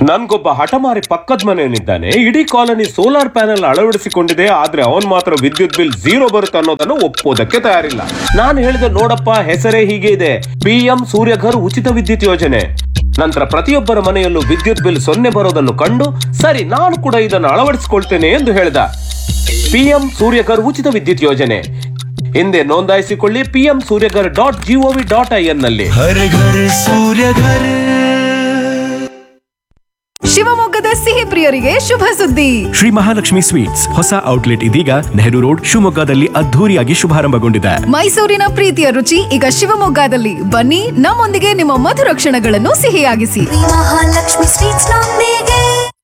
ನನ್ಗೊಬ್ಬ ಹಠಮಾರಿ ಪಕ್ಕದ ಮನೆಯಲ್ಲಿದ್ದಾನೆ ಇಡೀ colony solar panel ಅಳವಡಿಸಿಕೊಂಡಿದೆ ಆದ್ರೆ ಅವನ್ ಮಾತ್ರ ವಿದ್ಯುತ್ ಬಿಲ್ ಝೀರೋ ಬರುತ್ತೆ ಅನ್ನೋದನ್ನು ಒಪ್ಪೋದಕ್ಕೆ ತಯಾರಿಲ್ಲ ನಾನು ಹೇಳಿದೆ ನೋಡಪ್ಪ ಹೆಸರೇ ಹೀಗೆ ಇದೆ ಪಿಎಂ ಸೂರ್ಯಘರ್ ಉಚಿತ ವಿದ್ಯುತ್ ಯೋಜನೆ ನಂತರ ಪ್ರತಿಯೊಬ್ಬರ ಮನೆಯಲ್ಲೂ ವಿದ್ಯುತ್ ಬಿಲ್ ಸೊನ್ನೆ ಬರೋದನ್ನು ಕಂಡು ಸರಿ ನಾನು ಕೂಡ ಇದನ್ನು ಅಳವಡಿಸಿಕೊಳ್ತೇನೆ ಎಂದು ಹೇಳಿದ ಪಿಎಂ ಸೂರ್ಯಘರ್ ಉಚಿತ ವಿದ್ಯುತ್ ಯೋಜನೆ ಹಿಂದೆ ನೋಂದಾಯಿಸಿಕೊಳ್ಳಿ PM Suryaghar dot gov dot in ನಲ್ಲಿ हर घर सूर्य घर ಶಿವಮೊಗ್ಗದ ಸಿಹಿ ಪ್ರಿಯರಿಗೆ ಶುಭ ಸುದ್ದಿ ಶ್ರೀ ಮಹಾಲಕ್ಷ್ಮಿ ಸ್ವೀಟ್ಸ್ ಹೊಸ ಔಟ್ಲೆಟ್ ಇದೀಗ ನೆಹರು ರೋಡ್ ಶಿವಮೊಗ್ಗದಲ್ಲಿ ಅದ್ಧೂರಿಯಾಗಿ ಶುಭಾರಂಭಗೊಂಡಿದೆ ಮೈಸೂರಿನ ಪ್ರೀತಿಯ ರುಚಿ ಈಗ ಶಿವಮೊಗ್ಗದಲ್ಲಿ ಬನ್ನಿ ನಮ್ಮೊಂದಿಗೆ ನಿಮ್ಮ ಮಧುರ ಕ್ಷಣಗಳನ್ನು ಸಿಹಿಯಾಗಿಸಿ ಮಹಾಲಕ್ಷ್ಮಿ ಸ್ವೀಟ್ಸ್ ನೊಂದಿಗೆ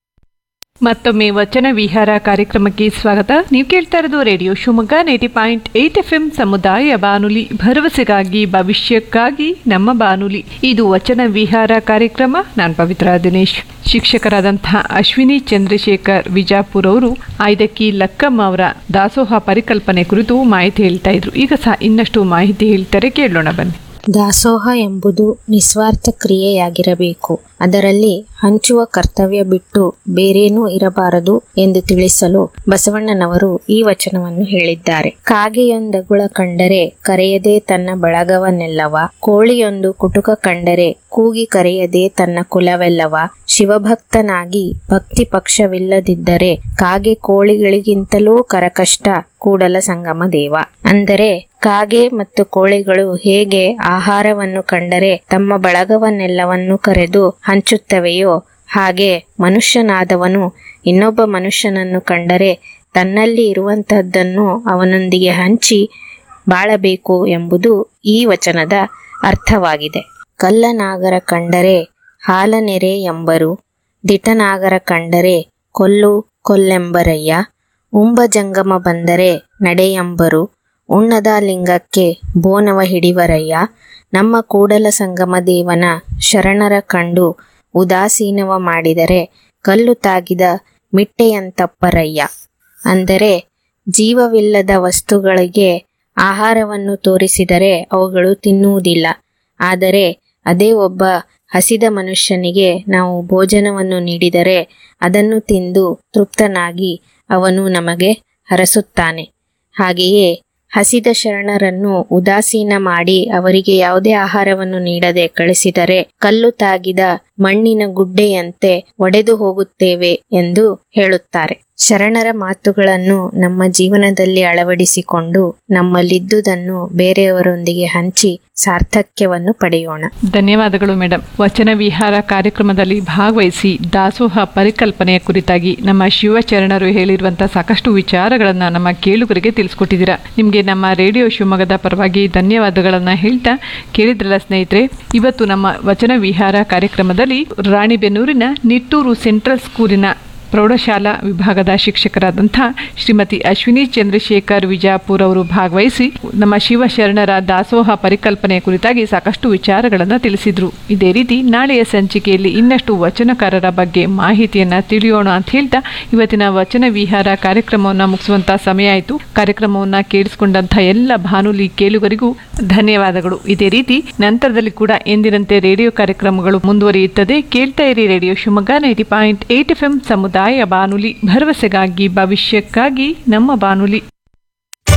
ಮತ್ತೊಮ್ಮೆ ವಚನ ವಿಹಾರ ಕಾರ್ಯಕ್ರಮಕ್ಕೆ ಸ್ವಾಗತ ನೀವು ಕೇಳ್ತಾ ಇರೋದು radio Shivamogga ninety point eight F M ಸಮುದಾಯ ಬಾನುಲಿ ಭರವಸೆಗಾಗಿ ಭವಿಷ್ಯಕ್ಕಾಗಿ ನಮ್ಮ ಬಾನುಲಿ ಇದು ವಚನ ವಿಹಾರ ಕಾರ್ಯಕ್ರಮ ನಾನು ಪವಿತ್ರ ದಿನೇಶ್ ಶಿಕ್ಷಕರಾದಂತಹ ಅಶ್ವಿನಿ ಚಂದ್ರಶೇಖರ್ ವಿಜಾಪುರ್ ಅವರು ಆಯ್ದಕ್ಕಿ ಲಕ್ಕಮ್ಮ ಅವರ ದಾಸೋಹ ಪರಿಕಲ್ಪನೆ ಕುರಿತು ಮಾಹಿತಿ ಹೇಳ್ತಾ ಇದ್ರು ಈಗ ಸಹ ಇನ್ನಷ್ಟು ಮಾಹಿತಿ ಹೇಳ್ತಾರೆ ಕೇಳೋಣ ಬನ್ನಿ ದಾಸೋಹ ಎಂಬುದು ನಿಸ್ವಾರ್ಥ ಕ್ರಿಯೆಯಾಗಿರಬೇಕು ಅದರಲ್ಲಿ ಹಂಚುವ ಕರ್ತವ್ಯ ಬಿಟ್ಟು ಬೇರೇನೂ ಇರಬಾರದು ಎಂದು ತಿಳಿಸಲು ಬಸವಣ್ಣನವರು ಈ ವಚನವನ್ನು ಹೇಳಿದ್ದಾರೆ ಕಾಗೆಯೊಂದಗುಳ ಕಂಡರೆ ಕರೆಯದೆ ತನ್ನ ಬಳಗವನ್ನೆಲ್ಲವ ಕೋಳಿಯೊಂದು ಕುಟುಕ ಕಂಡರೆ ಕೂಗಿ ಕರೆಯದೆ ತನ್ನ ಕುಲವೆಲ್ಲವ ಶಿವಭಕ್ತನಾಗಿ ಭಕ್ತಿ ಪಕ್ಷವಿಲ್ಲದಿದ್ದರೆ ಕಾಗೆ ಕೋಳಿಗಳಿಗಿಂತಲೂ ಕರಕಷ್ಟ ಕೂಡಲ ಸಂಗಮ ದೇವ ಅಂದರೆ ಕಾಗೆ ಮತ್ತು ಕೋಳಿಗಳು ಹೇಗೆ ಆಹಾರವನ್ನು ಕಂಡರೆ ತಮ್ಮ ಬಳಗವನ್ನೆಲ್ಲವನ್ನು ಕರೆದು ಹಂಚುತ್ತವೆಯೋ ಹಾಗೆ ಮನುಷ್ಯನಾದವನು ಇನ್ನೊಬ್ಬ ಮನುಷ್ಯನನ್ನು ಕಂಡರೆ ತನ್ನಲ್ಲಿ ಇರುವಂತಹದ್ದನ್ನು ಅವನೊಂದಿಗೆ ಹಂಚಿ ಬಾಳಬೇಕು ಎಂಬುದು ಈ ವಚನದ ಅರ್ಥವಾಗಿದೆ ಕಲ್ಲನಾಗರ ಕಂಡರೆ ಹಾಲನೆರೆ ಎಂಬರು ದಿಟನಾಗರ ಕಂಡರೆ ಕೊಲ್ಲು ಕೊಲ್ಲೆಂಬರಯ್ಯ ಉಂಬ ಜಂಗಮ ಬಂದರೆ ನಡೆಯಂಬರು ಉಣ್ಣದ ಲಿಂಗಕ್ಕೆ ಬೋನವ ಹಿಡಿವರಯ್ಯ ನಮ್ಮ ಕೂಡಲ ಸಂಗಮ ದೇವನ ಶರಣರ ಕಂಡು ಉದಾಸೀನವ ಮಾಡಿದರೆ ಕಲ್ಲು ತಾಗಿದ ಮಿಟ್ಟೆಯಂತಪ್ಪರಯ್ಯ ಅಂದರೆ ಜೀವವಿಲ್ಲದ ವಸ್ತುಗಳಿಗೆ ಆಹಾರವನ್ನು ತೋರಿಸಿದರೆ ಅವುಗಳು ತಿನ್ನುವುದಿಲ್ಲ ಆದರೆ ಅದೇ ಒಬ್ಬ ಹಸಿದ ಮನುಷ್ಯನಿಗೆ ನಾವು ಭೋಜನವನ್ನು ನೀಡಿದರೆ ಅದನ್ನು ತಿಂದು ತೃಪ್ತನಾಗಿ ಅವನು ನಮಗೆ ಹರಸುತ್ತಾನೆ ಹಾಗೆಯೇ ಹಸಿದ ಶರಣರನ್ನು ಉದಾಸೀನ ಮಾಡಿ ಅವರಿಗೆ ಯಾವುದೇ ಆಹಾರವನ್ನು ನೀಡದೆ ಕಳಿಸಿದರೆ ಕಲ್ಲು ತಾಗಿದ ಮಣ್ಣಿನ ಗುಡ್ಡೆಯಂತೆ ಒಡೆದು ಹೋಗುತ್ತೇವೆ ಎಂದು ಹೇಳುತ್ತಾರೆ ಶರಣರ ಮಾತುಗಳನ್ನು ನಮ್ಮ ಜೀವನದಲ್ಲಿ ಅಳವಡಿಸಿಕೊಂಡು ನಮ್ಮಲ್ಲಿದ್ದುದನ್ನು ಬೇರೆಯವರೊಂದಿಗೆ ಹಂಚಿ ಸಾರ್ಥಕ್ಯವನ್ನು ಪಡೆಯೋಣ ಧನ್ಯವಾದಗಳು ಮೇಡಮ್ ವಚನ ವಿಹಾರ ಕಾರ್ಯಕ್ರಮದಲ್ಲಿ ಭಾಗವಹಿಸಿ ದಾಸೋಹ ಪರಿಕಲ್ಪನೆಯ ಕುರಿತಾಗಿ ನಮ್ಮ ಶಿವಚರಣರು ಹೇಳಿರುವಂತಹ ಸಾಕಷ್ಟು ವಿಚಾರಗಳನ್ನ ನಮ್ಮ ಕೇಳುಗರಿಗೆ ತಿಳಿಸ್ಕೊಟ್ಟಿದ್ದೀರಾ ನಿಮಗೆ ನಮ್ಮ ರೇಡಿಯೋ ಶಿವಮೊಗ್ಗದ ಪರವಾಗಿ ಧನ್ಯವಾದಗಳನ್ನ ಹೇಳ್ತಾ ಕೇಳಿದ್ರಲ್ಲ ಸ್ನೇಹಿತರೆ ಇವತ್ತು ನಮ್ಮ ವಚನ ವಿಹಾರ ಕಾರ್ಯಕ್ರಮದಲ್ಲಿ ರಾಣಿಬೆನ್ನೂರಿನ ನಿಟ್ಟೂರು ಸೆಂಟ್ರಲ್ ಸ್ಕೂಲಿನ ಪ್ರೌಢಶಾಲಾ ವಿಭಾಗದ ಶಿಕ್ಷಕರಾದಂಥ ಶ್ರೀಮತಿ ಅಶ್ವಿನಿ ಚಂದ್ರಶೇಖರ್ ವಿಜಾಪುರ್ ಅವರು ಭಾಗವಹಿಸಿ ನಮ್ಮ ಶಿವಶರಣರ ದಾಸೋಹ ಪರಿಕಲ್ಪನೆಯ ಕುರಿತಾಗಿ ಸಾಕಷ್ಟು ವಿಚಾರಗಳನ್ನು ತಿಳಿಸಿದ್ರು ಇದೇ ರೀತಿ ನಾಳೆಯ ಸಂಚಿಕೆಯಲ್ಲಿ ಇನ್ನಷ್ಟು ವಚನಕಾರರ ಬಗ್ಗೆ ಮಾಹಿತಿಯನ್ನ ತಿಳಿಯೋಣ ಅಂತ ಹೇಳ್ತಾ ಇವತ್ತಿನ ವಚನ ವಿಹಾರ ಕಾರ್ಯಕ್ರಮವನ್ನು ಮುಗಿಸುವಂತ ಸಮಯ ಆಯಿತು ಕಾರ್ಯಕ್ರಮವನ್ನ ಕೇಳಿಸಿಕೊಂಡಂಥ ಎಲ್ಲ ಭಾನುಲಿ ಕೇಳುಗರಿಗೂ ಧನ್ಯವಾದಗಳು ಇದೇ ರೀತಿ ನಂತರದಲ್ಲಿ ಕೂಡ ಎಂದಿನಂತೆ ರೇಡಿಯೋ ಕಾರ್ಯಕ್ರಮಗಳು ಮುಂದುವರಿಯುತ್ತದೆ ಕೇಳ್ತಾ ಇರಿ radio Shivamogga ninety point eight F M ಸಮುದಾಯ ಬಾನುಲಿ ಭರವಸೆಗಾಗಿ ಭವಿಷ್ಯಕ್ಕಾಗಿ ನಮ್ಮ ಬಾನುಲಿ